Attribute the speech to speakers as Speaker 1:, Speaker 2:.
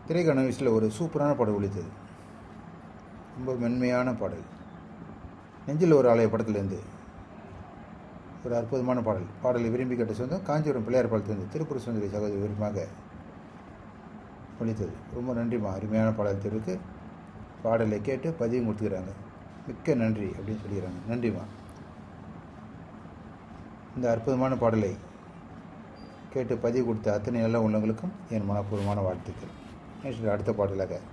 Speaker 1: திரைக்கான வயசில் ஒரு சூப்பரான பாடல் ஒழித்தது ரொம்ப மென்மையான பாடல் நெஞ்சில் ஒரு ஆலய படத்துலேருந்து ஒரு அற்புதமான பாடல் பாடலை விரும்பி கேட்ட சொந்தம் காஞ்சிபுரம் பிள்ளையார் பாலத்திலிருந்து திருப்பூர் சுந்தரி சகோதரி விரும்பமாக ஒழித்தது ரொம்ப நன்றிம்மா அருமையான பாடல் தெரிவித்து பாடலை கேட்டு பதிவும் கொடுத்துக்கிறாங்க மிக்க நன்றி அப்படின்னு சொல்லிக்கிறாங்க நன்றிம்மா இந்த அற்புதமான பாடலை கேட்டு பதிவு கொடுத்த அத்தனை நல்ல உள்ளங்களுக்கும் என் மனப்பூர்வமான வாழ்த்துக்கள் நெக்ஸ்ட் அடுத்த பாடலாக